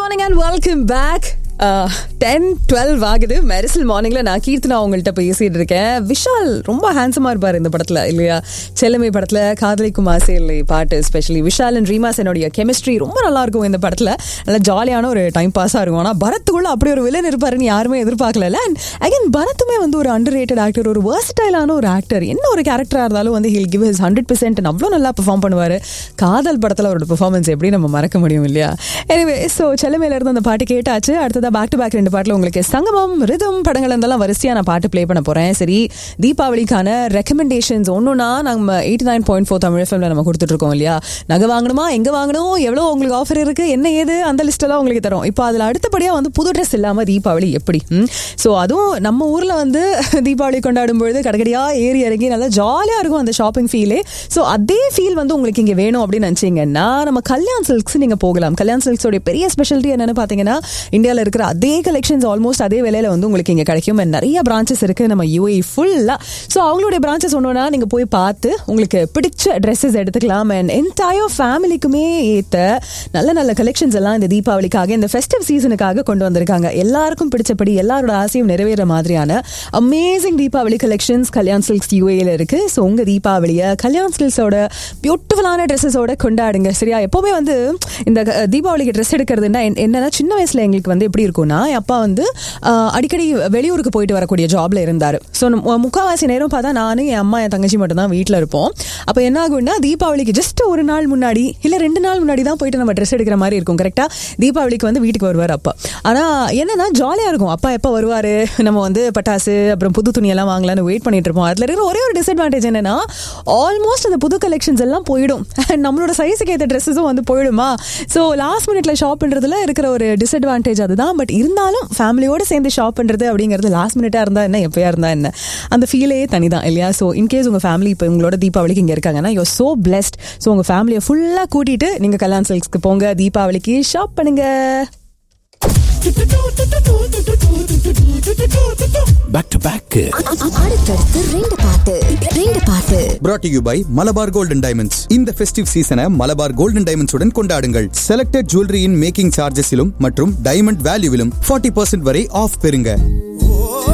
morning and welcome back ten twelve ஆகுது மெரிசல் மார்னிங்ல நான் கீர்த்தனா உங்கள்கிட்ட பேசிட்டு இருக்கேன் விஷால் ரொம்ப ஹேண்ட்ஸமா இருப்பார் இந்த படத்துல இல்லையா செல்லமை படத்துல காதலிக்கும் ஆசை இல்லை பாட்டு ஸ்பெஷலி விஷால் அண்ட் ரீமாஸ் என்னுடைய கெமிஸ்ட்ரி ரொம்ப நல்லா இருக்கும் இந்த படத்துல நல்ல ஜாலியான ஒரு டைம் பாஸா இருக்கும் ஆனா பரத்துக்குள்ள அப்படி ஒரு வில்லன் இருப்பாருன்னு யாருமே எதிர்பார்க்கல அண்ட் அகைன் பரத்துமே வந்து ஒரு அண்டர் ரேட்டட் ஆக்டர் ஒரு வேர்ஸ்டைலான ஒரு ஆக்டர் என்ன ஒரு கேரக்டரா இருந்தாலும் வந்து he'll give his hundred percent அவ்வளோ நல்லா பெர்ஃபார்ம் பண்ணுவாரு காதல் படத்துல அவரோட பெர்ஃபார்மன்ஸ் எப்படி நம்ம மறக்க முடியும் இல்லையா எனவே ஸோ செல்லமையில இருந்து அந்த பாட்டு கேட்டாச்சு அடுத்ததா பேக் டு பேக் ரெண்டு பாட்டில் உங்களுக்கு சங்கமம் ரிதம் படங்கள் இருந்தாலும் வரிசையா நான் பாட்டு ப்ளே பண்ண போறேன் சரி தீபாவளிக்கான ரெக்கமெண்டேஷன்ஸ் ஒன்றுனா நம்ம eighty nine point four Tamil எஃப்எம்ல நம்ம கொடுத்துட்டு இருக்கோம் இல்லையா நகை வாங்கணுமா எங்க வாங்கணும் எவ்வளோ உங்களுக்கு ஆஃபர் இருக்கு என்ன ஏது அந்த லிஸ்ட் எல்லாம் உங்களுக்கு தரும் இப்போ அதுல அடுத்தபடியா வந்து புது ட்ரெஸ் இல்லாம தீபாவளி எப்படி ஸோ அதுவும் நம்ம ஊர்ல வந்து தீபாவளி கொண்டாடும் பொழுது கடைக்கடியா ஏறி இறங்கி நல்லா ஜாலியா இருக்கும் அந்த ஷாப்பிங் ஃபீலே ஸோ அதே ஃபீல் வந்து உங்களுக்கு இங்க வேணும் அப்படின்னு நினைச்சீங்கன்னா நம்ம கல்யாண் சில்க்ஸ் நீங்க போகலாம் கல்யாண் சில்க்ஸோட பெரிய ஸ்பெஷாலிட்டி என்னன்னு பாத்தீங்கன்னா இந்தியாவில் இருக்கிற அதே கலெக்ஷன்ஸ் ஆல்மோஸ்ட் அதே விலையில வந்து உங்களுக்கு இங்க கிடைக்கும் And நிறைய பிரான்ச்சஸ் இருக்கு நம்ம யூஏ ஃபுல்லா ஸோ அவங்களுடைய பிரான்ச்சஸ் ஒன்றுனா நீங்க போய் பார்த்து உங்களுக்கு பிடிச்ச ட்ரெஸ்ஸஸ் எடுத்துக்கலாம் அண்ட் என்டையர் ஃபேமிலிக்குமே ஏத்த நல்ல நல்ல கலெக்ஷன்ஸ் எல்லாம் இந்த தீபாவளிக்காக இந்த ஃபெஸ்டிவ் சீசனுக்காக கொண்டு வந்திருக்காங்க எல்லாருக்கும் பிடிச்சபடி எல்லாரோட ஆசையும் நிறைவேற மாதிரியான amazing Deepavali collections Kalyan silks யூஏல இருக்கு ஸோ உங்க தீபாவளியை கல்யாண் சில்க்ஸோட பியூட்டிஃபுல்லான ட்ரெஸ்ஸஸோட கொண்டாடுங்க சரியா எப்பவுமே வந்து இந்த அஹ், தீபாவளிக்கு ட்ரெஸ் எடுக்கிறதுனா என்- என்னன்னா சின்ன வயசுல எங்களுக்கு வந்து எப்படி இருக்கும்னா என் அப்பா வந்து ஆஹ், அடிக்கடி வெளியூருக்கு போயிட்டு வரக்கூடிய ஜாப்ல இருந்தாரு ஸோ முக்காவாசி நேரம் பார்த்தா நானும் என் அம்மா என் தங்கச்சி மட்டும் தான் வீட்டில் இருப்போம் அப்போ என்ன ஆகும்னா தீபாவளிக்கு ஜஸ்ட் ஒரு நாள் முன்னாடி இல்லை ரெண்டு நாள் முன்னாடி தான் போயிட்டு நம்ம ட்ரெஸ் எடுக்கிற மாதிரி இருக்கும் கரெக்டா தீபாவளிக்கு வந்து வீட்டுக்கு வருவார் அப்பா ஆனா என்னன்னா ஜாலியா இருக்கும் அப்பா எப்போ வருவாரு நம்ம வந்து பட்டாசு அப்புறம் புது துணியெல்லாம் வாங்கலாம்னு வெயிட் பண்ணிட்டு இருப்போம் அதுல இருக்கிற ஒரே ஒரு டிஸ்அட்வான்டேஜ் என்னன்னா ஆல்மோஸ்ட் அந்த புது கலெக்ஷன்ஸ் எல்லாம் போயிடும் And நம்மளோட சைஸுக்கு ஏற்ற ட்ரெஸ்ஸஸும் வந்து போயிடுமா ஸோ லாஸ்ட் மினிட்ல ஷாப் பண்றதுல இருக்கிற ஒரு டிஸ்அட்வான்டேஜ் அதுதான் பட் இருந்தாலும் ஃபேமிலியோட சேர்ந்து ஷாப் பண்றது அப்படிங்கிறது லாஸ்ட் மினிட்டா இருந்தா என்ன எப்பயா இருந்தா என்ன அந்த ஃபீலே தனிதான் இல்லையா ஸோ இன்கேஸ் உங்க ஃபேமிலி இப்போ உங்களோட தீபாவளிக்கு இங்க இருக்காங்கன்னா யூ சோ பிளெஸ்ட் ஸோ உங்க ஃபேமிலியை ஃபுல்லா கூட்டிட்டு நீங்க கல்யாண் சில்க்ஸ்க்கு போங்க தீபாவளிக்கு ஷாப் பண்ணுங்க பேக் டு பேக் அடுத்தடுத்து ரெண்டு பாட்டு ரெண்டு பாட்டு brought to you by Malabar golden diamonds இந்த ஃபெஸ்டிவ் சீசனை மலபார் கோல்டன் டைமண்ட்ஸ் உடன் கொண்டாடுங்கள் செலக்டட் ஜுவல்லரியின் மேக்கிங் சார்ஜஸிலும் மற்றும் டைமண்ட் வேல்யூவிலும் 40% வரை ஆஃப் பெறுங்க ஓ